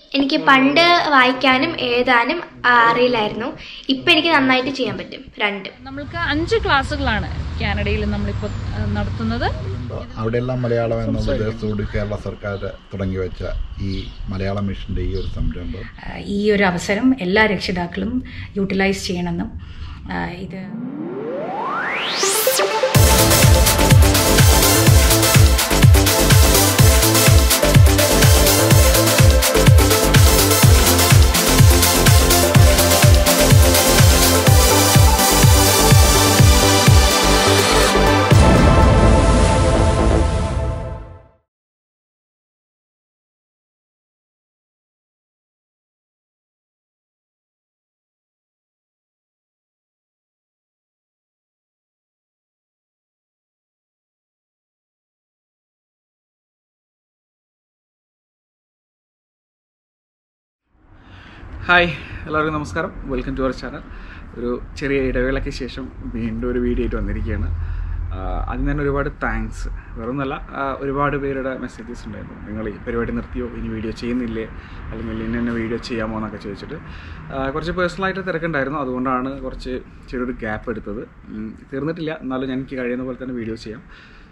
എനിക്ക് പണ്ട് വായിക്കാനും എഴുതാനും അറിയില്ലായിരുന്നു ഇപ്പം എനിക്ക് നന്നായിട്ട് ചെയ്യാൻ പറ്റും രണ്ടും നമ്മൾക്ക് അഞ്ച് ക്ലാസ്സുകളാണ് കാനഡയിൽ നമ്മളിപ്പോൾ ആ, നടത്തുന്നത് അവിടെയെല്ലാം മലയാളം എന്ന ഉദ്ദേശത്തോട് കേരള സർക്കാർ തുടങ്ങി വെച്ച ഈ മലയാളം മിഷൻ്റെ ഈ ഒരു സംരംഭം ആഹ് ഈ ഒരു അവസരം എല്ലാ രക്ഷിതാക്കളും യൂട്ടിലൈസ് ചെയ്യണമെന്നും ആഹ് ഇത് ഹായ് എല്ലാവർക്കും നമസ്കാരം വെൽക്കം ടു അവർ ചാനൽ ഒരു ചെറിയ ഇടവേളയ്ക്ക് ശേഷം വീണ്ടും ഒരു വീഡിയോ ആയിട്ട് വന്നിരിക്കുകയാണ് ആഹ് അതിന് തന്നെ ഒരുപാട് താങ്ക്സ് വേറൊന്നുമല്ല ആഹ് ഒരുപാട് പേരുടെ മെസ്സേജസ് ഉണ്ടായിരുന്നു നിങ്ങൾ ഈ പരിപാടി നിർത്തിയോ ഇനി വീഡിയോ ചെയ്യുന്നില്ലേ അല്ലെങ്കിൽ ഇന്ന തന്നെ വീഡിയോ ചെയ്യാമോ എന്നൊക്കെ ചോദിച്ചിട്ട് ആഹ് കുറച്ച് പേഴ്സണലായിട്ട് തിരക്കുണ്ടായിരുന്നു അതുകൊണ്ടാണ് കുറച്ച് ചെറിയൊരു ഗ്യാപ്പ് എടുത്തത് ഉം, തീർന്നിട്ടില്ല എന്നാലും ഞാൻ എനിക്ക് കഴിയുന്ന പോലെ തന്നെ വീഡിയോ ചെയ്യാം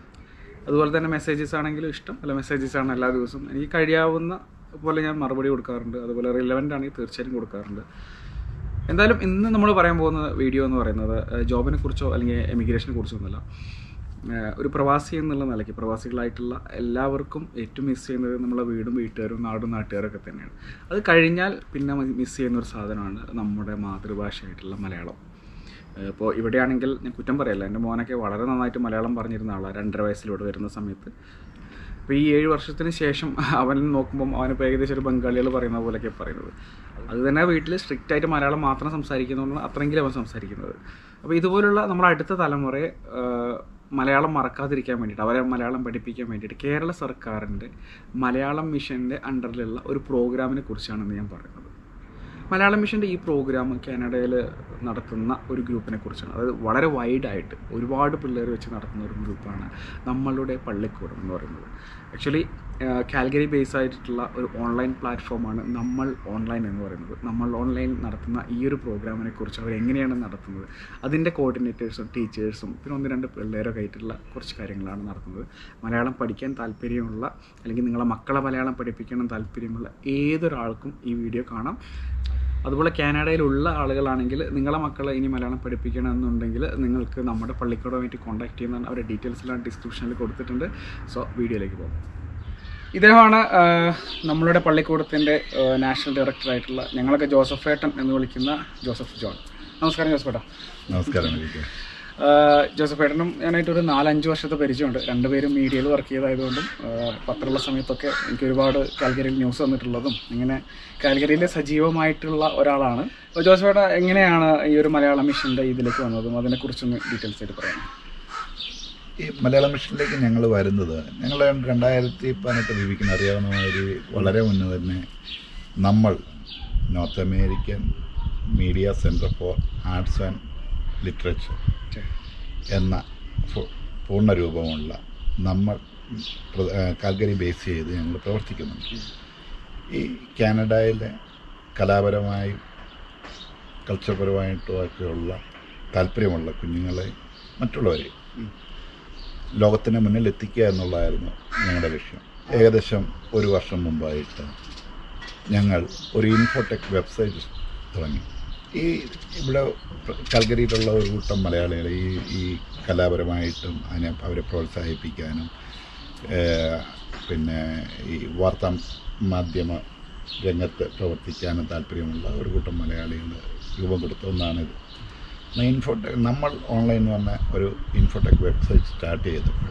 അതുപോലെ തന്നെ മെസ്സേജസ് ആണെങ്കിലും ഇഷ്ടം അല്ല മെസ്സേജസ് ആണ് എല്ലാ ദിവസവും എനിക്ക് കഴിയാവുന്ന പോലെ ഞാൻ മറുപടി കൊടുക്കാറുണ്ട് അതുപോലെ റിലവൻ്റ് ആണെങ്കിൽ തീർച്ചയായും കൊടുക്കാറുണ്ട് എന്തായാലും ഇന്ന് നമ്മൾ പറയാൻ പോകുന്ന വീഡിയോ എന്ന് പറയുന്നത് ഏഹ്, ജോബിനെ കുറിച്ചോ അല്ലെങ്കിൽ എമിഗ്രേഷനെ കുറിച്ചോ ഒന്നുമല്ല ഏഹ്, ഒരു പ്രവാസി എന്നുള്ള നിലയ്ക്ക് പ്രവാസികളായിട്ടുള്ള എല്ലാവർക്കും ഏറ്റവും മിസ് ചെയ്യുന്നത് നമ്മളെ വീടും വീട്ടുകാരും നാടും നാട്ടുകാരൊക്കെ തന്നെയാണ് അത് കഴിഞ്ഞാൽ പിന്നെ മിസ് ചെയ്യുന്ന ഒരു സാധനമാണ് നമ്മുടെ മാതൃഭാഷയായിട്ടുള്ള മലയാളം ഇപ്പോൾ ഇവിടെയാണെങ്കിൽ ഞാൻ കുറ്റം പറയല്ല എൻ്റെ മോനൊക്കെ വളരെ നന്നായിട്ട് മലയാളം പറഞ്ഞിരുന്ന ആളാണ് രണ്ടര വയസ്സിലൂടെ വരുന്ന സമയത്ത് അപ്പോൾ ഈ ഏഴ് വർഷത്തിന് ശേഷം അവൻ നോക്കുമ്പം അവനിപ്പോൾ ഏകദേശം ഒരു ബംഗാളികൾ പറയുന്ന പോലെയൊക്കെ പറയുന്നത് അത് തന്നെ വീട്ടിൽ സ്ട്രിക്റ്റ് ആയിട്ട് മലയാളം മാത്രം സംസാരിക്കുന്നതുകൊണ്ട് അത്രയെങ്കിലും അവൻ സംസാരിക്കുന്നത് അപ്പോൾ ഇതുപോലുള്ള നമ്മുടെ അടുത്ത തലമുറയെ ആ, മലയാളം മറക്കാതിരിക്കാൻ വേണ്ടിയിട്ട് അവരെ മലയാളം പഠിപ്പിക്കാൻ വേണ്ടിയിട്ട് കേരള സർക്കാരിൻ്റെ മലയാളം മിഷൻ്റെ അണ്ടറിലുള്ള ഒരു പ്രോഗ്രാമിനെ കുറിച്ചാണ് ഇന്ന് ഞാൻ പറയുന്നത് മലയാളം മിഷൻ്റെ ഈ പ്രോഗ്രാം കാനഡയിൽ നടത്തുന്ന ഒരു ഗ്രൂപ്പിനെ കുറിച്ചാണ് അത് വളരെ വൈഡായിട്ട് ഒരുപാട് പിള്ളേർ വെച്ച് നടത്തുന്ന ഒരു ഗ്രൂപ്പാണ് നമ്മളുടെ പള്ളിക്കൂടം എന്ന് പറയുന്നത് ആക്ച്വലി കാൽഗറി ബേസ് ആയിട്ടുള്ള ഒരു ഓൺലൈൻ പ്ലാറ്റ്ഫോമാണ് നമ്മൾ ഓൺലൈൻ എന്ന് പറയുന്നത് നമ്മൾ ഓൺലൈൻ നടത്തുന്ന ഈ ഒരു പ്രോഗ്രാമിനെ കുറിച്ച് അവർ എങ്ങനെയാണ് നടത്തുന്നത് അതിൻ്റെ കോർഡിനേറ്റേഴ്സും ടീച്ചേഴ്സും പിന്നെ ഒന്ന് രണ്ട് പിള്ളേരൊക്കെ ആയിട്ടുള്ള കുറച്ച് കാര്യങ്ങളാണ് നടത്തുന്നത് മലയാളം പഠിക്കാൻ താല്പര്യമുള്ള അല്ലെങ്കിൽ നിങ്ങളെ മക്കളെ മലയാളം പഠിപ്പിക്കണം താല്പര്യമുള്ള ഏതൊരാൾക്കും ഈ വീഡിയോ കാണാം അതുപോലെ കാനഡയിലുള്ള ആളുകളാണെങ്കിൽ നിങ്ങളെ മക്കളെ ഇനി മലയാളം പഠിപ്പിക്കണം എന്നുണ്ടെങ്കിൽ നിങ്ങൾക്ക് നമ്മുടെ പള്ളിക്കൂടമായിട്ട് കോൺടാക്ട് ചെയ്യുന്നതാണ് അവരുടെ ഡീറ്റെയിൽസ് എല്ലാം ഡിസ്ക്രിപ്ഷനിൽ കൊടുത്തിട്ടുണ്ട് സോ വീഡിയോയിലേക്ക് പോകും ഇദ്ദേഹമാണ് ആ, നമ്മളുടെ പള്ളിക്കൂടത്തിൻ്റെ നാഷണൽ ഡയറക്ടറായിട്ടുള്ള ഞങ്ങളൊക്കെ ജോസഫ് ഏട്ടൻ എന്ന് വിളിക്കുന്ന ജോസഫ് ജോൺ നമസ്കാരം ജോസഫ് ഏട്ടാ നമസ്കാരം എനിക്ക് ആഹ് ജോസഫ് ഏട്ടനും ഞാനായിട്ട് ഒരു നാലഞ്ച് വർഷത്തെ പരിചയമുണ്ട് രണ്ടുപേരും മീഡിയയിൽ വർക്ക് ചെയ്തായതുകൊണ്ടും ആഹ് പത്രമുള്ള സമയത്തൊക്കെ എനിക്ക് ഒരുപാട് കാൽഗരിയിൽ ന്യൂസ് വന്നിട്ടുള്ളതും ഇങ്ങനെ കാൽഗരിയിലെ സജീവമായിട്ടുള്ള ഒരാളാണ് അപ്പോൾ ജോസഫ് ഏട്ട എങ്ങനെയാണ് ഈ ഒരു മലയാളം മിഷൻ്റെ ഇതിലേക്ക് വന്നതും അതിനെക്കുറിച്ചൊന്ന് ഡീറ്റെയിൽസ് ആയിട്ട് പറയാം ഈ മലയാളം മിഷനിലേക്ക് ഞങ്ങൾ വരുന്നത് ഞങ്ങൾ രണ്ടായിരത്തി പതിനെട്ട് ബിബിക്കുന്ന അറിയാവുന്ന മാതിരി വളരെ മുന്നേ തന്നെ നമ്മൾ North American media centre for arts and literature എന്ന ഫു- പൂർണ്ണരൂപമുള്ള നമ്മൾ പ്ര- ആ, കാൽഗരി ബേസ് ചെയ്ത് ഞങ്ങൾ പ്രവർത്തിക്കുന്നുണ്ട് ഈ കാനഡയിലെ കലാപരമായും കൾച്ചർപരമായിട്ടും ഒക്കെയുള്ള താല്പര്യമുള്ള കുഞ്ഞുങ്ങളെ മറ്റുള്ളവരെ ലോകത്തിന് മുന്നിൽ എത്തിക്കുക എന്നുള്ളതായിരുന്നു ഞങ്ങളുടെ ലക്ഷ്യം ഏകദേശം ഒരു വർഷം മുമ്പായിട്ട് ഞങ്ങൾ ഒരു ഇൻഫോടെക് വെബ്സൈറ്റ് തുടങ്ങി ഈ ഇവിടെ കൽഗരിയിലുള്ള ഒരു കൂട്ടം മലയാളികൾ ഈ ഈ കലാപരമായിട്ടും അതിനെ അവരെ പ്രോത്സാഹിപ്പിക്കാനും ഏഹ്, പിന്നെ ഈ വാർത്താ മാധ്യമ രംഗത്ത് പ്രവർത്തിക്കാനും താല്പര്യമുള്ള ഒരു കൂട്ടം മലയാളികൾ രൂപം കൊടുത്ത ഒന്നാണിത് ഇൻഫോടെക് നമ്മൾ ഓൺലൈൻ വന്ന ഒരു ഇൻഫോടെക് വെബ്സൈറ്റ് സ്റ്റാർട്ട് ചെയ്തപ്പോൾ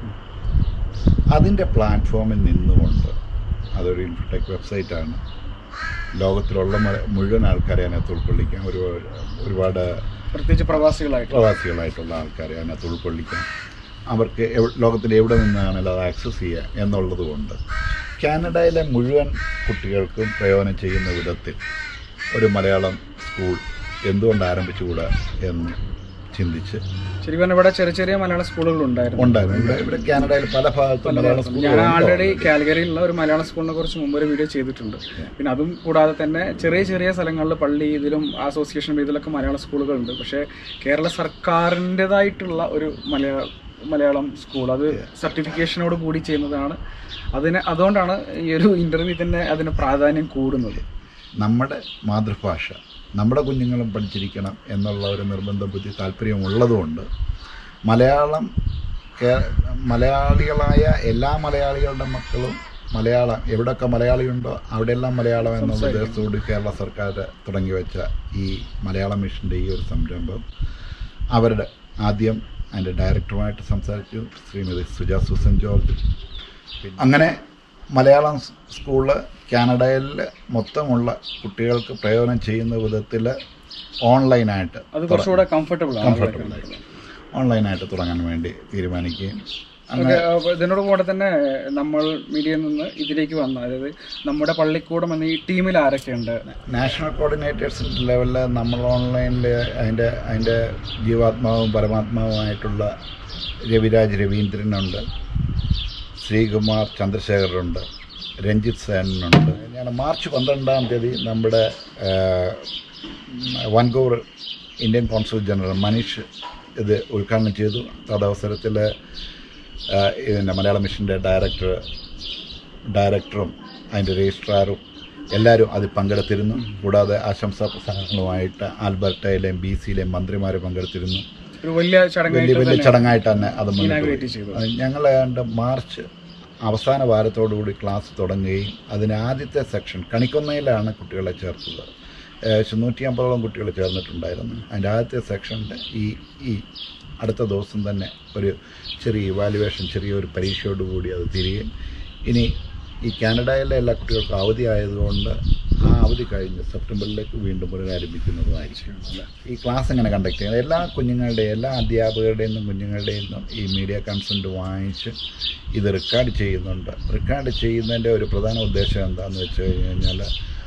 അതിൻ്റെ പ്ലാറ്റ്ഫോമിൽ നിന്നുകൊണ്ട് അതൊരു ഇൻഫോടെക് വെബ്സൈറ്റാണ് ലോകത്തിലുള്ള മ- മുഴുവൻ ആൾക്കാരെ അതിനകത്ത് ഉൾക്കൊള്ളിക്കാൻ ഒരു ഒരുപാട് പ്രത്യേകിച്ച് പ്രവാസികളായിട്ട് പ്രവാസികളായിട്ടുള്ള ആൾക്കാരെ അതിനകത്ത് ഉൾക്കൊള്ളിക്കാൻ അവർക്ക് എവ് ലോകത്തിൽ എവിടെ നിന്നാണെങ്കിലും അത് ആക്സസ് ചെയ്യുക എന്നുള്ളത് കൊണ്ട് കാനഡയിലെ മുഴുവൻ കുട്ടികൾക്കും പ്രയോജനം ചെയ്യുന്ന വിധത്തിൽ ഒരു മലയാളം സ്കൂൾ എന്തുകൊണ്ട് ആരംഭിച്ചുകൂടാ എന്ന് ചിന്തിച്ച് ശരി പറഞ്ഞാൽ ഇവിടെ ചെറിയ ചെറിയ മലയാള സ്കൂളുകൾ ഉണ്ടായിരുന്നു ഉണ്ടായിരുന്നു ഇവിടെ ഇവിടെ കാനഡയിൽ പല ഭാഗത്തും മലയാള ഞാൻ സ്കൂളുകൾ ആൾറെഡി കാലിക്കറിയിലുള്ള ഒരു മലയാള സ്കൂളിനെ കുറിച്ച് മുമ്പ് ഒരു വീഡിയോ ചെയ്തിട്ടുണ്ട് പിന്നെ അതും കൂടാതെ തന്നെ ചെറിയ ചെറിയ സ്ഥലങ്ങളിൽ പള്ളി ഇതിലും അസോസിയേഷൻ ഇതിലൊക്കെ മലയാള സ്കൂളുകളുണ്ട് പക്ഷേ കേരള സർക്കാരിൻ്റെതായിട്ടുള്ള ഒരു മലയാള മലയാളം സ്കൂൾ അത് സർട്ടിഫിക്കേഷനോട് കൂടി ചെയ്യുന്നതാണ് അതിന് അതുകൊണ്ടാണ് ഈ ഒരു ഇന്റർവ്യൂ തന്നെ അതിന് പ്രാധാന്യം കൂടുന്നത് നമ്മുടെ മാതൃഭാഷ നമ്മുടെ കുഞ്ഞുങ്ങളും പഠിച്ചിരിക്കണം എന്നുള്ള ഒരു നിർബന്ധ ബുദ്ധി താല്പര്യം ഉള്ളതുകൊണ്ട് മലയാളം കേ- മലയാളികളായ എല്ലാ മലയാളികളുടെ മക്കളും മലയാളം എവിടെയൊക്കെ മലയാളിയുണ്ടോ അവിടെയെല്ലാം മലയാളം എന്നുള്ള ഉദ്ദേശത്തോട് കേരള സർക്കാർ തുടങ്ങി വെച്ച ഈ മലയാളം മിഷൻ്റെ ഈ ഒരു സംരംഭം അവരുടെ ആദ്യം അതിൻ്റെ ഡയറക്ടറുമായിട്ട് സംസാരിച്ചു ശ്രീമതി സുജ സുസൻ ജോർജ് പിന്നെ അങ്ങനെ മലയാളം സ് സ്കൂള് കാനഡയിൽ മൊത്തമുള്ള കുട്ടികൾക്ക് പ്രയോജനം ചെയ്യുന്ന വിധത്തിൽ ഓൺലൈനായിട്ട് അത് കുറച്ചുകൂടെ കംഫർട്ടബിൾ ആണ് കംഫർട്ടബിൾ ആയിട്ട് ഓൺലൈനായിട്ട് തുടങ്ങാൻ വേണ്ടി തീരുമാനിക്കുകയും അങ്ങനെ ഓക്കെ അപ്പോൾ ഇതിനോട് കൂടെ തന്നെ നമ്മൾ മീഡിയയിൽ നിന്ന് ഇതിലേക്ക് വന്ന അതായത് നമ്മുടെ പള്ളിക്കൂടം എന്ന ഈ ടീമിൽ ആരൊക്കെയുണ്ട് നാഷണൽ കോർഡിനേറ്റേഴ്സിൻ്റെ ലെവലിൽ നമ്മൾ ഓൺലൈനിൽ അതിൻ്റെ അതിൻ്റെ ജീവാത്മാവും പരമാത്മാവുമായിട്ടുള്ള രവിരാജ് രവീന്ദ്രനുണ്ട് ശ്രീകുമാർ ചന്ദ്രശേഖറുണ്ട് രഞ്ജിത്ത് സേനുണ്ട് ഞാൻ മാർച്ച് പന്ത്രണ്ടാം തീയതി നമ്മുടെ Vancouver Indian consul general Manish ഇത് ഉദ്ഘാടനം ചെയ്തു തദവസരത്തിൽ ഇതിൻ്റെ മലയാള മിഷൻ്റെ ഡയറക്ടർ ഡയറക്ടറും അതിൻ്റെ രജിസ്ട്രാറും എല്ലാവരും അതിൽ പങ്കെടുത്തിരുന്നു കൂടാതെ ആശംസാ പ്രസംഗങ്ങളുമായിട്ട് ആൽബർട്ടയിലെയും ബി സിയിലെയും മന്ത്രിമാർ പങ്കെടുത്തിരുന്നു ഒരു വലിയ വലിയ ചടങ്ങായിട്ട് വലിയ ചടങ്ങായിട്ട് തന്നെ അത് മുന്നോട്ട് ഇനാഗ്രേറ്റ് പോയി. ചെയ്തു അത് ഞങ്ങൾ ഏതാണ്ട് മാർച്ച് അവസാന വാരത്തോടുകൂടി ക്ലാസ് തുടങ്ങുകയും അതിന് ആദ്യത്തെ സെക്ഷൻ കണിക്കൊന്നയിലാണ് കുട്ടികളെ ചേർത്തത് ഏകദേശം നൂറ്റി അമ്പതോളം കുട്ടികൾ ചേർന്നിട്ടുണ്ടായിരുന്നു അതിൻ്റെ ആദ്യത്തെ സെക്ഷൻ്റെ ഈ ഈ അടുത്ത ദിവസം തന്നെ ഒരു ചെറിയ ഇവാലുവേഷൻ ചെറിയൊരു പരീക്ഷയോടുകൂടി അത് തിരികെ ഇനി ഈ കാനഡയിലെ എല്ലാ കുട്ടികൾക്കും അവധി ആയതുകൊണ്ട് ആ അവധി കഴിഞ്ഞ് സെപ്റ്റംബറിലേക്ക് വീണ്ടും പുനരാരംഭിക്കുന്നതുമായിരിക്കും ഈ ക്ലാസ് എങ്ങനെ കണ്ടക്ട് ചെയ്യുന്നത് എല്ലാ കുഞ്ഞുങ്ങളുടെയും എല്ലാ അധ്യാപകരുടെയും നിന്നും കുഞ്ഞുങ്ങളുടെയും നിന്നും ഈ മീഡിയ കൺസെൻറ്റ് വാങ്ങിച്ച് ഇത് റെക്കോർഡ് ചെയ്യുന്നുണ്ട് റെക്കോർഡ് ചെയ്യുന്നതിൻ്റെ ഒരു പ്രധാന ഉദ്ദേശം എന്താണെന്ന് വെച്ച് കഴിഞ്ഞ് കഴിഞ്ഞാൽ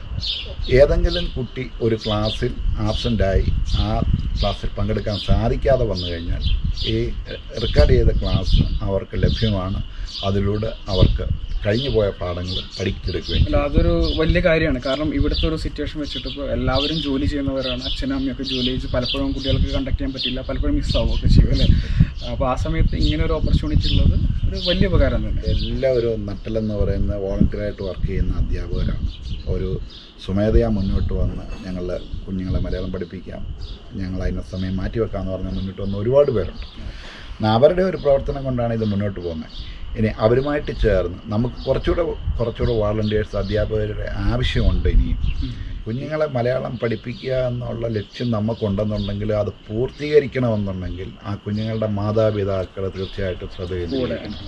ഏതെങ്കിലും കുട്ടി ഒരു ക്ലാസ്സിൽ ആബ്സെൻ്റായി ആ ക്ലാസ്സിൽ പങ്കെടുക്കാൻ സാധിക്കാതെ വന്നു കഴിഞ്ഞാൽ ഈ റെക്കോർഡ് ചെയ്ത ക്ലാസ് അവർക്ക് ലഭ്യമാണ് അതിലൂടെ അവർക്ക് കഴിഞ്ഞു പോയ പാഠങ്ങൾ പഠിച്ചെടുക്കുകയും അല്ല അതൊരു വലിയ കാര്യമാണ് കാരണം ഇവിടുത്തെ ഒരു സിറ്റുവേഷൻ വെച്ചിട്ട് ഇപ്പോൾ എല്ലാവരും ജോലി ചെയ്യുന്നവരാണ് അച്ഛനും അമ്മയൊക്കെ ജോലി ചെയ്ത് പലപ്പോഴും കുട്ടികൾക്ക് കണ്ടക്ട് ചെയ്യാൻ പറ്റില്ല പലപ്പോഴും മിസ്സാവുകയൊക്കെ ചെയ്യും അല്ലേ അപ്പോൾ ആ സമയത്ത് ഇങ്ങനെ ഒരു ഓപ്പർച്യൂണിറ്റി ഉള്ളത് ഒരു വലിയ ഉപകാരം തന്നെ എല്ലാവരും നട്ടലെന്ന് പറയുന്ന വോളണ്ടിയറായിട്ട് വർക്ക് ചെയ്യുന്ന അധ്യാപകരാണ് ഒരു സ്വമേധയാ മുന്നോട്ട് വന്ന് ഞങ്ങൾ കുഞ്ഞുങ്ങളെ മലയാളം പഠിപ്പിക്കാം ഞങ്ങൾ അതിന് സമയം മാറ്റി വെക്കാമെന്ന് പറഞ്ഞ് മുന്നോട്ട് വന്ന ഒരുപാട് പേരുണ്ട് എന്നാ അവരുടെ ഒരു പ്രവർത്തനം കൊണ്ടാണ് ഇത് മുന്നോട്ട് പോകുന്നത് ഇനി അവരുമായിട്ട് ചേർന്ന് നമുക്ക് കുറച്ചുകൂടെ കുറച്ചുകൂടെ വാളണ്ടിയേഴ്സ് അധ്യാപകരുടെ ആവശ്യമുണ്ട് ഇനിയും കുഞ്ഞുങ്ങളെ മലയാളം പഠിപ്പിക്കുക എന്നുള്ള ലക്ഷ്യം നമുക്കുണ്ടെന്നുണ്ടെങ്കിൽ അത് പൂർത്തീകരിക്കണമെന്നുണ്ടെങ്കിൽ ആ കുഞ്ഞുങ്ങളുടെ മാതാപിതാക്കൾ തീർച്ചയായിട്ടും ശ്രദ്ധ കേന്ദ്രീകരിക്കണം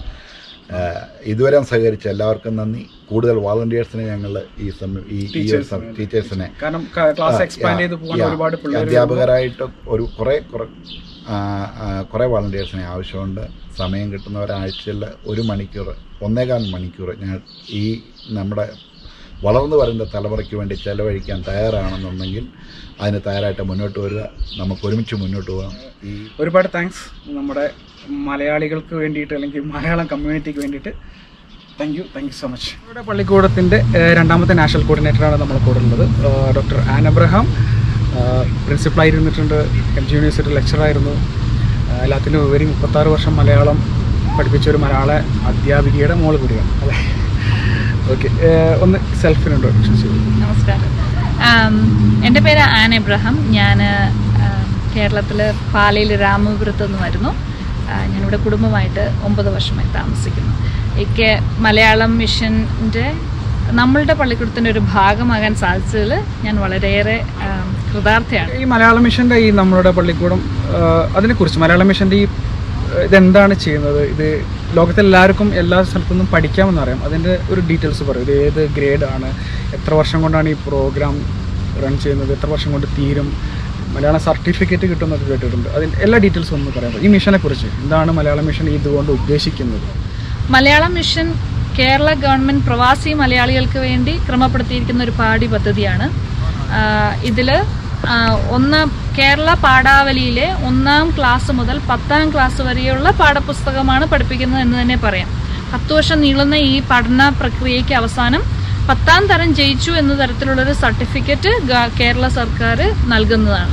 ആഹ് ഇതുവരെ സഹകരിച്ച എല്ലാവർക്കും നന്ദി കൂടുതൽ വാളണ്ടിയേഴ്സിനെ ഞങ്ങൾ ഈ സമയം ഈ ഈ ഒരു സം- ടീച്ചേഴ്സിനെ കാരണം ക്ലാസ് എക്സ്പാൻഡ് ചെയ്ത് പോകാൻ യാ, ഒരുപാട് പിള്ളേർ അധ്യാപകരായിട്ട് ഒരു കുറേ കുറേ ആ, ആ, കുറേ വാളണ്ടിയേഴ്സിനെ ആവശ്യമുണ്ട് സമയം കിട്ടുന്ന ഒരാഴ്ചയിൽ ഒരു മണിക്കൂർ ഒന്നേകാൽ മണിക്കൂർ ഞാൻ ഈ നമ്മുടെ വളർന്നു വരുന്ന തലമുറയ്ക്ക് വേണ്ടി ചെലവഴിക്കാൻ തയ്യാറാണെന്നുണ്ടെങ്കിൽ അതിന് തയ്യാറായിട്ട് മുന്നോട്ട് വരിക നമുക്ക് ഒരുമിച്ച് മുന്നോട്ട് പോകാം ഈ ഒരുപാട് താങ്ക്സ് നമ്മുടെ മലയാളികൾക്ക് വേണ്ടിയിട്ട് അല്ലെങ്കിൽ മലയാളം കമ്മ്യൂണിറ്റിക്ക് വേണ്ടിയിട്ട് thank you thank you so much നമ്മുടെ പള്ളിക്കൂടത്തിൻ്റെ ഏഹ്, രണ്ടാമത്തെ നാഷണൽ കോർഡിനേറ്ററാണ് നമ്മളെ കൂടെ ഉള്ളത് ഏഹ്, ഡോക്ടർ ആൻ അബ്രഹാം ഏഹ്, പ്രിൻസിപ്പളായിരുന്നിട്ടുണ്ട് എം ജി യൂണിവേഴ്സിറ്റി ലെക്ചറായിരുന്നു ഏഹ്, എല്ലാത്തിനും ഉപരി മുപ്പത്താറ് വർഷം മലയാളം പഠിപ്പിച്ച ഒരു മലയാള അധ്യാപികയുടെ മോള് കൂടിയാണ് അതെ ഓക്കെ ഒന്ന് സെൽഫിന് ഇൻട്രൊഡക്ഷൻ ചെയ്തു നമസ്കാരം ആം, എൻ്റെ പേര് ആൻ എബ്രഹാം ഞാൻ കേരളത്തിൽ പാലയിൽ രാമപുരത്ത് നിന്ന് വരുന്നു ആ, ഞാനിവിടെ കുടുംബമായിട്ട് ഒമ്പത് വർഷമായി താമസിക്കുന്നു എനിക്ക് മലയാളം മിഷൻ്റെ നമ്മളുടെ പള്ളിക്കൂടത്തിൻ്റെ ഒരു ഭാഗമാകാൻ സാധിച്ചതിൽ ഞാൻ വളരെയേറെ ആം, കൃതാർത്ഥയാണ് ഈ മലയാളം മിഷൻ്റെ ഈ നമ്മളുടെ പള്ളിക്കൂടം ആഹ്, അതിനെക്കുറിച്ച് മലയാളം മിഷൻ്റെ ഈ ആഹ്, ഇതെന്താണ് ചെയ്യുന്നത് ഇത് ലോകത്തെല്ലാവർക്കും എല്ലാ സ്ഥലത്തുനിന്നും പഠിക്കാമെന്ന് അറിയാം അതിൻ്റെ ഒരു ഡീറ്റെയിൽസ് പറയും ഇത് ഏത് ഗ്രേഡാണ് എത്ര വർഷം കൊണ്ടാണ് ഈ പ്രോഗ്രാം റൺ ചെയ്യുന്നത് എത്ര വർഷം കൊണ്ട് തീരും മലയാളം സർട്ടിഫിക്കറ്റ് കിട്ടുമെന്നൊക്കെ കേട്ടിട്ടുണ്ട് അതിൻ്റെ എല്ലാ ഡീറ്റെയിൽസും ഒന്ന് പറയാം ഈ മിഷനെ കുറിച്ച് എന്താണ് മലയാളം മിഷൻ ഇതുകൊണ്ട് ഉദ്ദേശിക്കുന്നത് മലയാളം മിഷൻ കേരള ഗവൺമെൻറ് പ്രവാസി മലയാളികൾക്ക് വേണ്ടി ക്രമപ്പെടുത്തിയിരിക്കുന്ന ഒരു പാഠ്യ പദ്ധതിയാണ് ഇതിൽ ആ, ഒന്നാം കേരള പാഠാവലിയിലെ ഒന്നാം ക്ലാസ് മുതൽ പത്താം ക്ലാസ് വരെയുള്ള പാഠപുസ്തകമാണ് പഠിപ്പിക്കുന്നത് എന്ന് തന്നെ പറയാം പത്ത് വർഷം നീളുന്ന ഈ പഠന പ്രക്രിയയ്ക്ക് അവസാനം പത്താം തരം ജയിച്ചു എന്ന തരത്തിലുള്ളൊരു സർട്ടിഫിക്കറ്റ് ഗ- കേരള സർക്കാർ നൽകുന്നതാണ്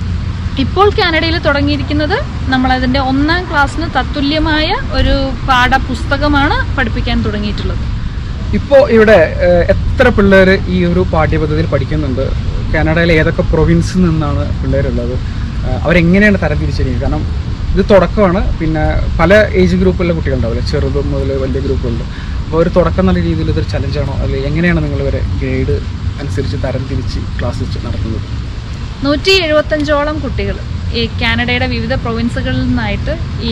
ഇപ്പോൾ കാനഡയിൽ തുടങ്ങിയിരിക്കുന്നത് നമ്മളതിൻ്റെ ഒന്നാം ക്ലാസ്സിന് തത്തുല്യമായ ഒരു പാഠപുസ്തകമാണ് പഠിപ്പിക്കാൻ തുടങ്ങിയിട്ടുള്ളത് ഇപ്പോൾ ഇവിടെ ഏഹ്, എത്ര പിള്ളേർ ഈ ഒരു പാഠ്യപദ്ധതിയിൽ പഠിക്കുന്നുണ്ട് കാനഡയിലെ ഏതൊക്കെ പ്രൊവിൻസിൽ നിന്നാണ് പിള്ളേരുള്ളത് ഏഹ്, അവരെങ്ങനെയാണ് തരം തിരിച്ചിരിക്കുന്നത് കാരണം ഇത് തുടക്കമാണ് പിന്നെ പല ഏജ് ഗ്രൂപ്പിലുള്ള കുട്ടികളുണ്ടാവില്ല ചെറുത് മുതൽ വലിയ ഗ്രൂപ്പുകളുണ്ട് അപ്പോൾ ഒരു തുടക്കം എന്നുള്ള രീതിയിൽ ഇതൊരു ചലഞ്ചാണോ അല്ലെങ്കിൽ എങ്ങനെയാണ് നിങ്ങൾ ഇവരെ ഗ്രേഡ് അനുസരിച്ച് തരം തിരിച്ച് ക്ലാസ് നടത്തുന്നത് നൂറ്റി എഴുപത്തഞ്ചോളം കുട്ടികൾ ഈ കാനഡയുടെ വിവിധ പ്രൊവിൻസുകളിൽ നിന്നായിട്ട് ഈ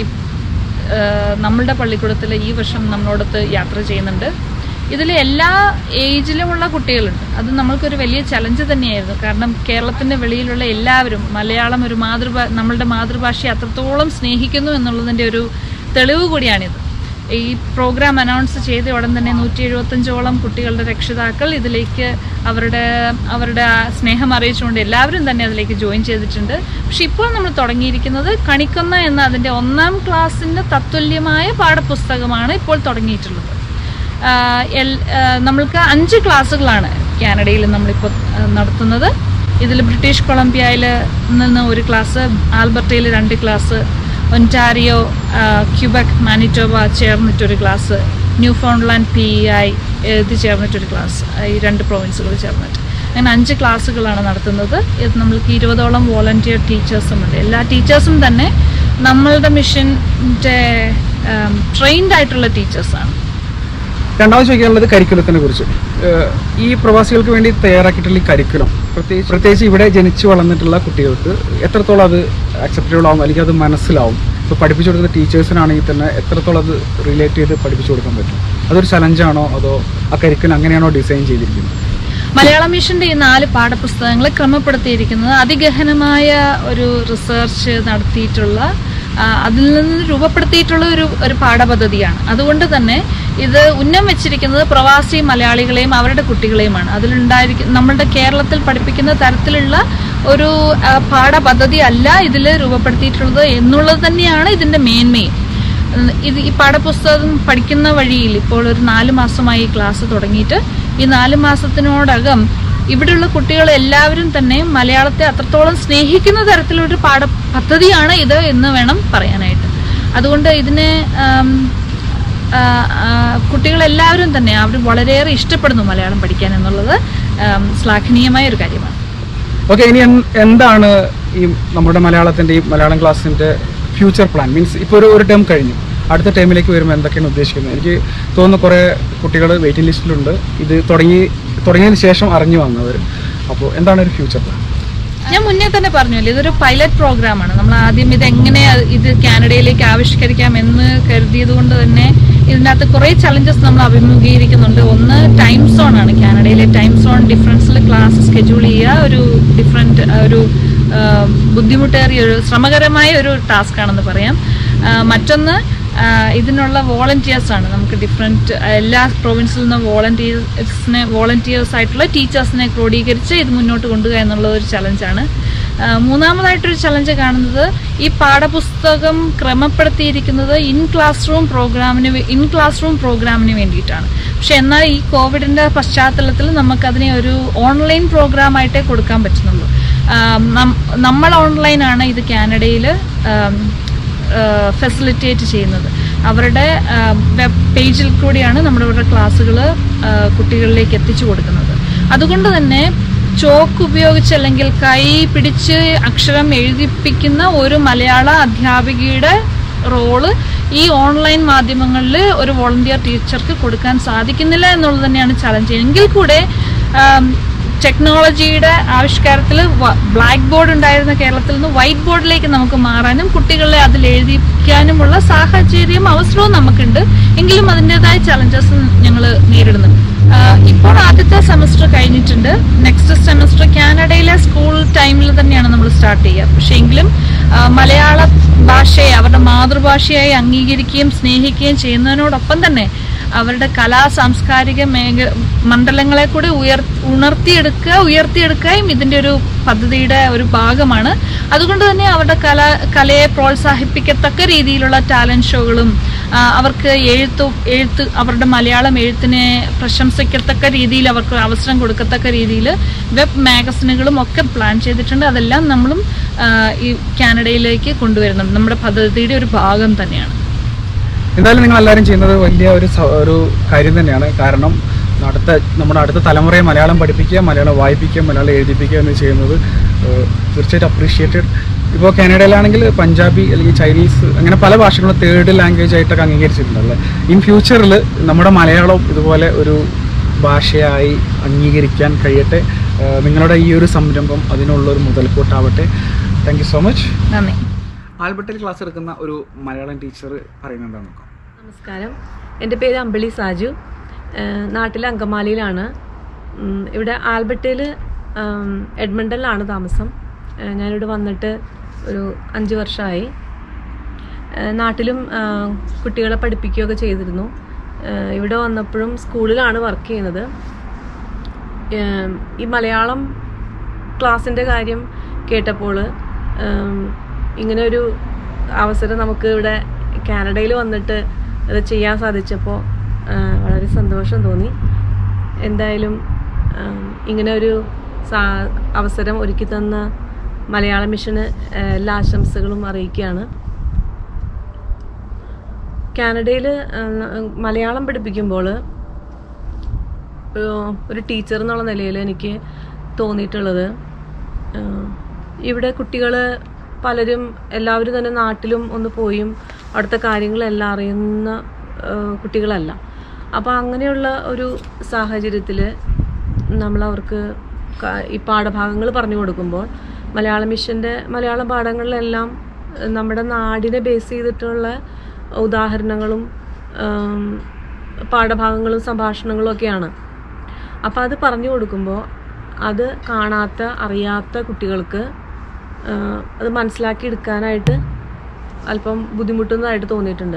ആ, നമ്മളുടെ പള്ളിക്കൂടത്തിൽ ഈ വർഷം നമ്മളോടൊത്ത് യാത്ര ചെയ്യുന്നുണ്ട് ഇതിൽ എല്ലാ ഏജിലുമുള്ള കുട്ടികളുണ്ട് അത് നമ്മൾക്കൊരു വലിയ ചലഞ്ച് തന്നെയായിരുന്നു കാരണം കേരളത്തിൻ്റെ വെളിയിലുള്ള എല്ലാവരും മലയാളം ഒരു മാതൃഭാ നമ്മളുടെ മാതൃഭാഷയെ അത്രത്തോളം സ്നേഹിക്കുന്നു എന്നുള്ളതിൻ്റെ ഒരു തെളിവ് കൂടിയാണിത് ഈ പ്രോഗ്രാം അനൗൺസ് ചെയ്ത ഉടൻ തന്നെ നൂറ്റി എഴുപത്തഞ്ചോളം കുട്ടികളുടെ രക്ഷിതാക്കൾ ഇതിലേക്ക് അവരുടെ അവരുടെ ആ സ്നേഹം അറിയിച്ചുകൊണ്ട് എല്ലാവരും തന്നെ അതിലേക്ക് ജോയിൻ ചെയ്തിട്ടുണ്ട് പക്ഷെ ഇപ്പോൾ നമ്മൾ തുടങ്ങിയിരിക്കുന്നത് കണിക്കൊന്ന എന്ന അതിൻ്റെ ഒന്നാം ക്ലാസ്സിൻ്റെ തത്തുല്യമായ പാഠപുസ്തകമാണ് ഇപ്പോൾ തുടങ്ങിയിട്ടുള്ളത് ആഹ് എൽ- ആഹ് നമ്മൾക്ക് അഞ്ച് ക്ലാസ്സുകളാണ് കാനഡയിൽ നമ്മളിപ്പോൾ ആഹ് നടത്തുന്നത് ഇതിൽ ബ്രിട്ടീഷ് കൊളംബിയയിൽ നിന്ന് ഒരു ക്ലാസ് ആൽബർട്ടയിൽ രണ്ട് ക്ലാസ് ഒൻറ്റാരിയോ ആഹ് ക്യൂബക് മാനിറ്റോബ ചേർന്നിട്ടൊരു class Newfoundland P I ഇത് ചേർന്നിട്ടൊരു ക്ലാസ് ഈ രണ്ട് പ്രൊവിൻസുകൾ ചേർന്നിട്ട് അങ്ങനെ അഞ്ച് ക്ലാസ്സുകളാണ് നടത്തുന്നത് ഇത് നമ്മൾക്ക് ഇരുപതോളം വോളണ്ടിയർ ടീച്ചേഴ്സും ഉണ്ട് എല്ലാ ടീച്ചേഴ്സും തന്നെ നമ്മളുടെ മിഷൻ്റെ ട്രെയിൻഡ് ആയിട്ടുള്ള ടീച്ചേഴ്സാണ് രണ്ടാമത് ചോദിക്കാനുള്ളത് കരിക്കുലത്തിനെ കുറിച്ച് ഏഹ് ഈ പ്രവാസികൾക്ക് വേണ്ടി തയ്യാറാക്കിയിട്ടുള്ള ഈ കരിക്കുലം പ്രത്യേകിച്ച് പ്രത്യേകിച്ച് ഇവിടെ ജനിച്ചു വളർന്നിട്ടുള്ള കുട്ടികൾക്ക് എത്രത്തോളം അത് അക്സെപ്റ്റബിൾ ആവും അല്ലെങ്കിൽ അത് മനസ്സിലാവും ഇപ്പോൾ പഠിപ്പിച്ചു കൊടുക്കുന്ന ടീച്ചേഴ്സിനാണെങ്കിൽ തന്നെ എത്രത്തോളം അത് റിലേറ്റ് ചെയ്ത് പഠിപ്പിച്ചു കൊടുക്കാൻ പറ്റും അതൊരു ചലഞ്ചാണോ അതോ ആ കരിക്കുലം അങ്ങനെയാണോ ഡിസൈൻ ചെയ്തിരിക്കുന്നത് മലയാളം മിഷന്റെ ഈ നാല് പാഠപുസ്തകങ്ങൾ ക്രമപ്പെടുത്തിയിരിക്കുന്നത് അതിഗഹനമായ ഒരു റിസർച്ച് നടത്തിയിട്ടുള്ള ആ, അതിൽ നിന്ന് രൂപപ്പെടുത്തിയിട്ടുള്ള ഒരു ഒരു പാഠപദ്ധതിയാണ് അതുകൊണ്ട് തന്നെ ഇത് ഉന്നം വെച്ചിരിക്കുന്നത് പ്രവാസി മലയാളികളെയും അവരുടെ കുട്ടികളെയുമാണ് അതിലുണ്ടായിരിക്കും നമ്മളുടെ കേരളത്തിൽ പഠിപ്പിക്കുന്ന തരത്തിലുള്ള ഒരു ആ, പാഠപദ്ധതി അല്ല ഇതിൽ രൂപപ്പെടുത്തിയിട്ടുള്ളത് എന്നുള്ളത് തന്നെയാണ് ഇതിന്റെ മേന്മയും ഉം, ഇത് ഈ പാഠപുസ്തകം പഠിക്കുന്ന വഴിയിൽ ഇപ്പോൾ ഒരു നാല് മാസമായി ഈ ക്ലാസ് തുടങ്ങിയിട്ട് ഈ നാല് മാസത്തിനോടകം ഇവിടെയുള്ള കുട്ടികൾ എല്ലാവരും തന്നെ മലയാളത്തെ അത്രത്തോളം സ്നേഹിക്കുന്ന തരത്തിലൊരു പാഠ പദ്ധതിയാണ് ഇത് എന്ന് വേണം പറയാനായിട്ട് അതുകൊണ്ട് ഇതിനെ ആം, ആ, ആ, കുട്ടികളെല്ലാവരും തന്നെ അവർ വളരെയേറെ ഇഷ്ടപ്പെടുന്നു മലയാളം പഠിക്കാൻ എന്നുള്ളത് ആം, ശ്ലാഘനീയമായ ഒരു കാര്യമാണ് ഓക്കെ ഇനി എൻ- എന്താണ് ഈ നമ്മുടെ മലയാളത്തിന്റെ ഈ മലയാളം ക്ലാസ്സിന്റെ ഫ്യൂച്ചർ പ്ലാൻ മീൻസ് ഇപ്പോൾ ഒരു ഒരു ടേം കഴിഞ്ഞു അടുത്ത ടേമിലേക്ക് വരുമ്പോൾ എന്തൊക്കെയാണ് ഉദ്ദേശിക്കുന്നത് എനിക്ക് തോന്നുന്നു കുറേ കുട്ടികൾ വെയിറ്റിംഗ് ലിസ്റ്റിലുണ്ട് ഇത് തുടങ്ങി തുടങ്ങിയതിന് ശേഷം അറിഞ്ഞു വന്നവർ അപ്പോൾ എന്താണ് ഒരു ഫ്യൂച്ചർ പ്ലാൻ ഞാൻ മുന്നേ തന്നെ പറഞ്ഞല്ലോ ഇതൊരു പൈലറ്റ് പ്രോഗ്രാമാണ് നമ്മൾ ആദ്യം ഇത് എങ്ങനെ ഇത് കാനഡയിലേക്ക് ആവിഷ്കരിക്കാം എന്ന് കരുതിയത് കൊണ്ട് തന്നെ ഇതിനകത്ത് കുറേ ചലഞ്ചസ് നമ്മൾ അഭിമുഖീകരിക്കുന്നുണ്ട് ഒന്ന് ടൈം സോൺ ആണ് കാനഡയിലെ ടൈം സോൺ ഡിഫറൻസിൽ ക്ലാസ് സ്കെഡ്യൂൾ ചെയ്യുക ഒരു ഡിഫറെൻറ്റ് ഒരു ആ, ബുദ്ധിമുട്ടേറിയ ഒരു ശ്രമകരമായ ഒരു ടാസ്ക് ആണെന്ന് പറയാം ആ, മറ്റൊന്ന് ആ, ഇതിനുള്ള വോളണ്ടിയേഴ്സ് ആണ് നമുക്ക് ഡിഫറെൻറ്റ് എല്ലാ പ്രൊവിൻസിൽ നിന്നും വോളണ്ടിയേഴ്സിനെ വോളണ്ടിയേഴ്സ് ആയിട്ടുള്ള ടീച്ചേഴ്സിനെ ക്രോഡീകരിച്ച് ഇത് മുന്നോട്ട് കൊണ്ടുപോകുക എന്നുള്ള ഒരു ചലഞ്ചാണ് ആ, മൂന്നാമതായിട്ടൊരു ചലഞ്ച് കാണുന്നത് ഈ പാഠപുസ്തകം ക്രമപ്പെടുത്തിയിരിക്കുന്നത് ഇൻ ക്ലാസ് റൂം പ്രോഗ്രാമിന് വേ- ഇൻ ക്ലാസ് റൂം പ്രോഗ്രാമിന് വേണ്ടിയിട്ടാണ് പക്ഷെ എന്നാൽ ഈ കോവിഡിന്റെ പശ്ചാത്തലത്തിൽ നമുക്കതിനെ ഒരു ഓൺലൈൻ പ്രോഗ്രാമായിട്ടേ കൊടുക്കാൻ പറ്റുന്നുള്ളൂ ആ, നം- നമ്മൾ ഓൺലൈനാണ് ഇത് കാനഡയിൽ ഫെസിലിറ്റേറ്റ് ചെയ്യുന്നത് അവരുടെ വെബ് പേജിൽ കൂടിയാണ് നമ്മുടെ ഇവരുടെ ക്ലാസ്സുകൾ കുട്ടികളിലേക്ക് എത്തിച്ചു കൊടുക്കുന്നത് അതുകൊണ്ട് തന്നെ ചോക്ക് ഉപയോഗിച്ച് അല്ലെങ്കിൽ കൈ പിടിച്ച് അക്ഷരം എഴുതിപ്പിക്കുന്ന ഒരു മലയാള അധ്യാപികയുടെ റോള് ഈ ഓൺലൈൻ മാധ്യമങ്ങളിൽ ഒരു വോളണ്ടിയർ ടീച്ചർക്ക് കൊടുക്കാൻ സാധിക്കുന്നില്ല എന്നുള്ളത് തന്നെയാണ് ചലഞ്ച് എങ്കിൽ കൂടെ ആം, ടെക്നോളജിയുടെ ആവിഷ്കാരത്തിൽ ബ്ലാക്ക് ബോർഡ് ഉണ്ടായിരുന്ന കേരളത്തിൽ നിന്ന് വൈറ്റ് ബോർഡിലേക്ക് നമുക്ക് മാറാനും കുട്ടികളെ അതിൽ എഴുതിക്കാനുമുള്ള സാഹചര്യം അവസരവും നമുക്കുണ്ട് എങ്കിലും അതിൻ്റെതായ ചലഞ്ചസ് ഞങ്ങൾ നേരിടുന്നുണ്ട് ആ, ഇപ്പോൾ ആദ്യത്തെ സെമസ്റ്റർ കഴിഞ്ഞിട്ടുണ്ട് നെക്സ്റ്റ് സെമസ്റ്റർ കാനഡയിലെ സ്കൂൾ ടൈമിൽ തന്നെയാണ് നമ്മൾ സ്റ്റാർട്ട് ചെയ്യുക പക്ഷേ എങ്കിലും ആ, മലയാള ഭാഷയെ അവരുടെ മാതൃഭാഷയായി അംഗീകരിക്കുകയും സ്നേഹിക്കുകയും ചെയ്യുന്നതിനോടൊപ്പം തന്നെ അവരുടെ കലാ സാംസ്കാരിക മേഖ മണ്ഡലങ്ങളെ കൂടെ ഉയർ ഉണർത്തിയെടുക്കുക ഉയർത്തിയെടുക്കുകയും ഇതിന്റെ ഒരു പദ്ധതിയുടെ ഒരു ഭാഗമാണ് അതുകൊണ്ട് തന്നെ അവരുടെ കല കലയെ പ്രോത്സാഹിപ്പിക്കത്തക്ക രീതിയിലുള്ള ടാലന്റ് ഷോകളും ആ, അവർക്ക് എഴുത്തു എഴുത്ത് അവരുടെ മലയാളം എഴുത്തിനെ പ്രശംസിക്കത്തക്ക രീതിയിൽ അവർക്ക് അവസരം കൊടുക്കത്തക്ക രീതിയിൽ വെബ് മാഗസിനുകളും ഒക്കെ പ്ലാൻ ചെയ്തിട്ടുണ്ട് അതെല്ലാം നമ്മളും ആ, ഈ കാനഡയിലേക്ക് കൊണ്ടുവരുന്നുണ്ട് നമ്മുടെ പദ്ധതിയുടെ ഒരു ഭാഗം തന്നെയാണ് എന്തായാലും നിങ്ങൾ എല്ലാവരും ചെയ്യുന്നത് വലിയ ഒരു സ- ഒരു കാര്യം തന്നെയാണ് കാരണം അടുത്ത നമ്മുടെ അടുത്ത തലമുറയെ മലയാളം പഠിപ്പിക്കുക മലയാളം വായിപ്പിക്കുക മലയാളം എഴുതിപ്പിക്കുക എന്ന് ചെയ്യുന്നത് ഏഹ്, തീർച്ചയായിട്ടും അപ്രീഷിയേറ്റഡ് ഇപ്പോൾ കാനഡയിലാണെങ്കിൽ പഞ്ചാബി അല്ലെങ്കിൽ ചൈനീസ് അങ്ങനെ പല ഭാഷകളും തേർഡ് ലാംഗ്വേജ് ആയിട്ടൊക്കെ അംഗീകരിച്ചിട്ടുണ്ടല്ലേ ഇൻ ഫ്യൂച്ചറിൽ നമ്മുടെ മലയാളം ഇതുപോലെ ഒരു ഭാഷയായി അംഗീകരിക്കാൻ കഴിയട്ടെ ഏഹ്, നിങ്ങളുടെ ഈ ഒരു സംരംഭം അതിനുള്ളൊരു മുതൽക്കൂട്ടാവട്ടെ താങ്ക് യു സോ മച്ച് നന്ദി ആൽബർട്ടിൽ ക്ലാസ് എടുക്കുന്ന ഒരു മലയാളം ടീച്ചർ പറയുന്നുണ്ടാവും നോക്കാം നമസ്കാരം എൻ്റെ പേര് അമ്പിളി സാജു ഏഹ് നാട്ടിലെ അങ്കമാലിയിലാണ് ഉം, ഇവിടെ ആൽബർട്ടയിൽ എഡ്മണ്ടലിലാണ് താമസം ഏഹ് ഞാനിവിടെ വന്നിട്ട് ഒരു അഞ്ച് വർഷമായി ഏഹ് നാട്ടിലും ആഹ് കുട്ടികളെ പഠിപ്പിക്കുകയൊക്കെ ചെയ്തിരുന്നു ഏഹ് ഇവിടെ വന്നപ്പോഴും സ്കൂളിലാണ് വർക്ക് ചെയ്യുന്നത് ഏം, ഈ മലയാളം ക്ലാസ്സിൻ്റെ കാര്യം കേട്ടപ്പോൾ ഏം, ഇങ്ങനെ ഒരു അവസരം നമുക്ക് ഇവിടെ കാനഡയിൽ വന്നിട്ട് അത് ചെയ്യാൻ സാധിച്ചപ്പോൾ ആ, വളരെ സന്തോഷം തോന്നി എന്തായാലും ആം, ഇങ്ങനെ ഒരു സാ- അവസരം ഒരുക്കി തന്ന മലയാള മിഷന് ആ, എല്ലാ ആശംസകളും അറിയിക്കുകയാണ് കാനഡയിൽ മലയാളം പഠിപ്പിക്കുമ്പോൾ ഒരു- ഒരു ടീച്ചർ എന്നുള്ള നിലയിൽ എനിക്ക് തോന്നിയിട്ടുള്ളത് ആഹ് ഇവിടെ കുട്ടികൾ പലരും എല്ലാവരും തന്നെ നാട്ടിലും ഒന്ന് പോയും അവിടുത്തെ കാര്യങ്ങളെല്ലാം അറിയുന്ന ആഹ് കുട്ടികളല്ല അപ്പോൾ അങ്ങനെയുള്ള ഒരു സാഹചര്യത്തിൽ നമ്മൾ അവർക്ക് ക- ഈ പാഠഭാഗങ്ങൾ പറഞ്ഞു കൊടുക്കുമ്പോൾ മലയാള മിഷൻ്റെ മലയാളം പാഠങ്ങളിലെല്ലാം ഏഹ് നമ്മുടെ നാടിനെ ബേസ് ചെയ്തിട്ടുള്ള ഉദാഹരണങ്ങളും ആം, പാഠഭാഗങ്ങളും സംഭാഷണങ്ങളും ഒക്കെയാണ് അപ്പോൾ അത് പറഞ്ഞു കൊടുക്കുമ്പോൾ അത് കാണാത്ത അറിയാത്ത കുട്ടികൾക്ക് ആ, അത് മനസ്സിലാക്കി എടുക്കാനായിട്ട് അല്പം ബുദ്ധിമുട്ടുന്നതായിട്ട് തോന്നിയിട്ടുണ്ട്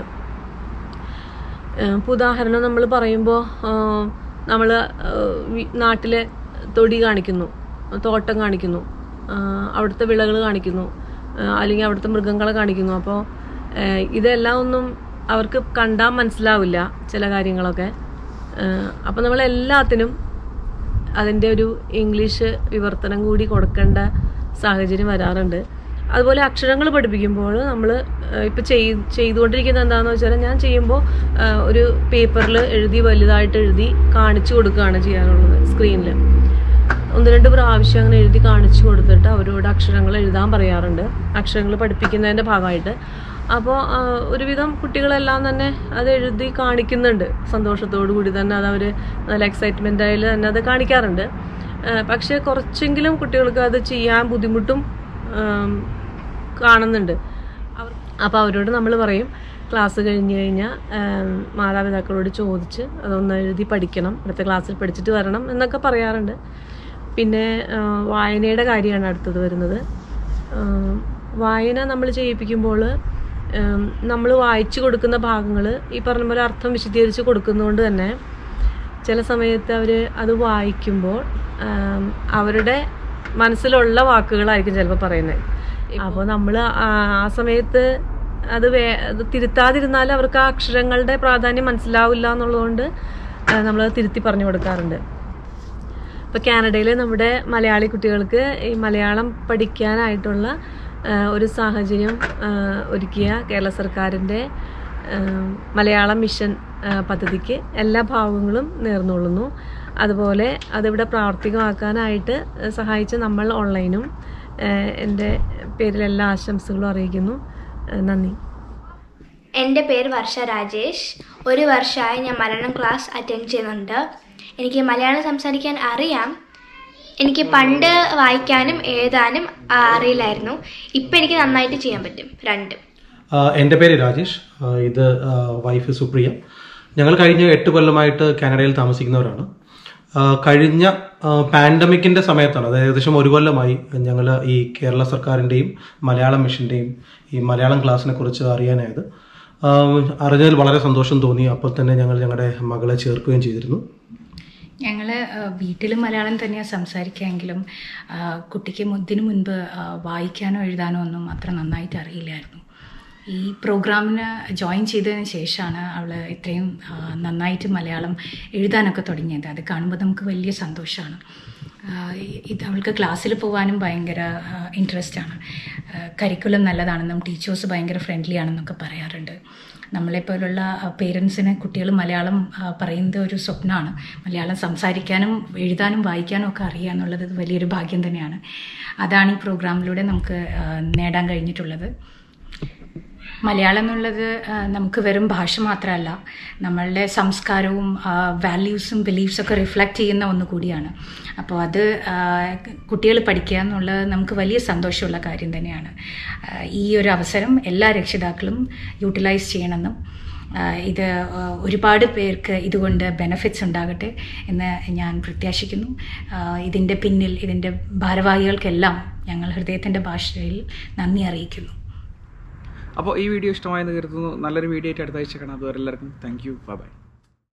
ഇപ്പോൾ ഉദാഹരണം നമ്മൾ പറയുമ്പോൾ നമ്മൾ നാട്ടിലെ തൊടി കാണിക്കുന്നു തോട്ടം കാണിക്കുന്നു ആ, അവിടുത്തെ വിളകൾ കാണിക്കുന്നു ആ, അല്ലെങ്കിൽ അവിടുത്തെ മൃഗങ്ങളെ കാണിക്കുന്നു അപ്പോൾ ഇതെല്ലാം ഒന്നും അവർക്ക് കണ്ടാൽ മനസ്സിലാവില്ല ചില കാര്യങ്ങളൊക്കെ അപ്പോൾ നമ്മൾ എല്ലാത്തിനും അതിൻ്റെ ഒരു ഇംഗ്ലീഷ് വിവർത്തനം കൂടി കൊടുക്കേണ്ട സാഹചര്യം വരാറുണ്ട് അതുപോലെ അക്ഷരങ്ങൾ പഠിപ്പിക്കുമ്പോൾ നമ്മൾ ഇപ്പോൾ ചെയ് ചെയ്തുകൊണ്ടിരിക്കുന്നത് എന്താണെന്ന് വെച്ചാൽ ഞാൻ ചെയ്യുമ്പോൾ ഒരു പേപ്പറിൽ എഴുതി വലുതായിട്ട് എഴുതി കാണിച്ചു കൊടുക്കുകയാണ് ചെയ്യാറുള്ളത് സ്ക്രീനിൽ ഒന്ന് രണ്ട് പ്രാവശ്യം അങ്ങനെ എഴുതി കാണിച്ചു കൊടുത്തിട്ട് അവരോട് അക്ഷരങ്ങൾ എഴുതാൻ പറയാറുണ്ട് അക്ഷരങ്ങൾ പഠിപ്പിക്കുന്നതിൻ്റെ ഭാഗമായിട്ട് അപ്പോൾ ഒരുവിധം കുട്ടികളെല്ലാം തന്നെ അത് എഴുതി കാണിക്കുന്നുണ്ട് സന്തോഷത്തോടു കൂടി തന്നെ അത് അവർ നല്ല എക്സൈറ്റ്മെൻ്റ് ആയാൽ തന്നെ അത് കാണിക്കാറുണ്ട് ആ, പക്ഷേ കുറച്ചെങ്കിലും കുട്ടികൾക്ക് അത് ചെയ്യാൻ ബുദ്ധിമുട്ടും ആം, കാണുന്നുണ്ട് അവർ അപ്പോൾ അവരോട് നമ്മൾ പറയും ക്ലാസ് കഴിഞ്ഞ് കഴിഞ്ഞാൽ മാതാപിതാക്കളോട് ചോദിച്ച് അതൊന്ന് എഴുതി പഠിക്കണം അടുത്ത ക്ലാസ്സിൽ പഠിച്ചിട്ട് വരണം എന്നൊക്കെ പറയാറുണ്ട് പിന്നെ ആ, വായനയുടെ കാര്യമാണ് അടുത്തത് വരുന്നത് ആ, വായന നമ്മൾ ചെയ്യിപ്പിക്കുമ്പോൾ നമ്മൾ വായിച്ചു കൊടുക്കുന്ന ഭാഗങ്ങൾ ഈ പറഞ്ഞ പോലെ അർത്ഥം വിശദീകരിച്ച് കൊടുക്കുന്നതുകൊണ്ട് തന്നെ ചില സമയത്ത് അവർ അത് വായിക്കുമ്പോൾ ആം, അവരുടെ മനസ്സിലുള്ള വാക്കുകളായിരിക്കും ചിലപ്പോൾ പറയുന്നത് അപ്പോൾ നമ്മൾ ആ ആ സമയത്ത് അത് വേ അത് തിരുത്താതിരുന്നാൽ അവർക്ക് ആ അക്ഷരങ്ങളുടെ പ്രാധാന്യം മനസ്സിലാവില്ല എന്നുള്ളതുകൊണ്ട് നമ്മൾ തിരുത്തി പറഞ്ഞു കൊടുക്കാറുണ്ട് ഇപ്പോൾ കാനഡയിൽ നമ്മുടെ മലയാളി കുട്ടികൾക്ക് ഈ മലയാളം പഠിക്കാനായിട്ടുള്ള ആ, ഒരു സാഹചര്യം ആ, ഒരുക്കിയ കേരള സർക്കാരിൻ്റെ ആ, മലയാളം മിഷൻ ആ, പദ്ധതിക്ക് എല്ലാ ഭാഗങ്ങളും നേർന്നുകൊള്ളുന്നു അതുപോലെ അതിവിടെ പ്രാവർത്തികമാക്കാനായിട്ട് സഹായിച്ച നമ്മൾ ഓൺലൈനും ആ, എൻ്റെ പേരിൽ എല്ലാ ആശംസകളും അറിയിക്കുന്നു ആ, നന്ദി എൻ്റെ പേര് വർഷ രാജേഷ് ഒരു വർഷമായി ഞാൻ മലയാളം ക്ലാസ് അറ്റൻഡ് ചെയ്യുന്നുണ്ട് എനിക്ക് മലയാളം സംസാരിക്കാൻ അറിയാം എനിക്ക് പണ്ട് വായിക്കാനും എഴുതാനും അറിയില്ലായിരുന്നു ഇപ്പം എനിക്ക് നന്നായിട്ട് ചെയ്യാൻ പറ്റും രണ്ടും ആഹ് എൻ്റെ പേര് രാജേഷ് ആഹ് ഇത് ആഹ് വൈഫ് സുപ്രിയ ഞങ്ങൾ കഴിഞ്ഞ എട്ട് കൊല്ലമായിട്ട് കാനഡയിൽ താമസിക്കുന്നവരാണ് ആഹ് കഴിഞ്ഞ പാൻഡമിക്കിൻ്റെ സമയത്താണ് അതായത് ഏകദേശം ഒരു കൊല്ലമായി ഞങ്ങൾ ഈ കേരള സർക്കാരിൻ്റെയും മലയാളം മിഷൻ്റെയും ഈ മലയാളം ക്ലാസ്സിനെ കുറിച്ച് അറിയാനായത് ആ, അറിഞ്ഞതിൽ വളരെ സന്തോഷം തോന്നി അപ്പോൾ തന്നെ ഞങ്ങൾ ഞങ്ങളുടെ മകളെ ചേർക്കുകയും ചെയ്തിരുന്നു ഞങ്ങൾ വീട്ടിലും മലയാളം തന്നെയാണ് സംസാരിക്കുകയെങ്കിലും ആ, കുട്ടിക്ക് ഇതിനു മുൻപ് ആ, വായിക്കാനോ എഴുതാനോ ഒന്നും അത്ര നന്നായിട്ട് അറിയില്ലായിരുന്നു ഈ പ്രോഗ്രാമിന് ജോയിൻ ചെയ്തതിന് ശേഷമാണ് അവൾ ഇത്രയും ആ, നന്നായിട്ട് മലയാളം എഴുതാനൊക്കെ തുടങ്ങിയത് അത് കാണുമ്പോൾ നമുക്ക് വലിയ സന്തോഷമാണ് ഇത് അവൾക്ക് ക്ലാസ്സിൽ പോകാനും ഭയങ്കര ഇൻട്രസ്റ്റ് ആണ് കരിക്കുലം നല്ലതാണെന്നും ടീച്ചേഴ്സ് ഭയങ്കര ഫ്രണ്ട്ലി ആണെന്നൊക്കെ പറയാറുണ്ട് നമ്മളെപ്പോലുള്ള പേരൻസിന് കുട്ടികൾ മലയാളം ആ, പറയുന്നത് ഒരു സ്വപ്നമാണ് മലയാളം സംസാരിക്കാനും എഴുതാനും വായിക്കാനും ഒക്കെ അറിയുക എന്നുള്ളത് വലിയൊരു ഭാഗ്യം തന്നെയാണ് അതാണ് ഈ പ്രോഗ്രാമിലൂടെ നമുക്ക് ആ, നേടാൻ കഴിഞ്ഞിട്ടുള്ളത് മലയാളം എന്നുള്ളത് ആ, നമുക്ക് വെറും ഭാഷ മാത്രമല്ല നമ്മളുടെ സംസ്കാരവും വാല്യൂസും ബിലീഫ്സും ഒക്കെ റിഫ്ലക്റ്റ് ചെയ്യുന്ന ഒന്ന് കൂടിയാണ് അപ്പോൾ അത് കുട്ടികൾ പഠിക്കുക എന്നുള്ളത് നമുക്ക് വലിയ സന്തോഷമുള്ള കാര്യം തന്നെയാണ് ആ, ഈ ഒരു അവസരം എല്ലാ രക്ഷിതാക്കളും യൂട്ടിലൈസ് ചെയ്യണമെന്നും ആ, ഇത് ആ, ഒരുപാട് പേർക്ക് ഇതുകൊണ്ട് ബെനഫിറ്റ്സ് ഉണ്ടാകട്ടെ എന്ന് ഞാൻ പ്രത്യാശിക്കുന്നു ആ, ഇതിൻ്റെ പിന്നിൽ ഇതിൻ്റെ ഭാരവാഹികൾക്കെല്ലാം ഞങ്ങൾ ഹൃദയത്തിൻ്റെ ഭാഷയിൽ നന്ദി അറിയിക്കുന്നു അപ്പോൾ ഈ വീഡിയോ ഇഷ്ടമായെന്ന് കരുതുന്നു നല്ലൊരു വീഡിയോ ആയിട്ട് അടുത്ത ആഴ്ച കാണാം അതുവരെ എല്ലാവർക്കും താങ്ക് യു ബൈ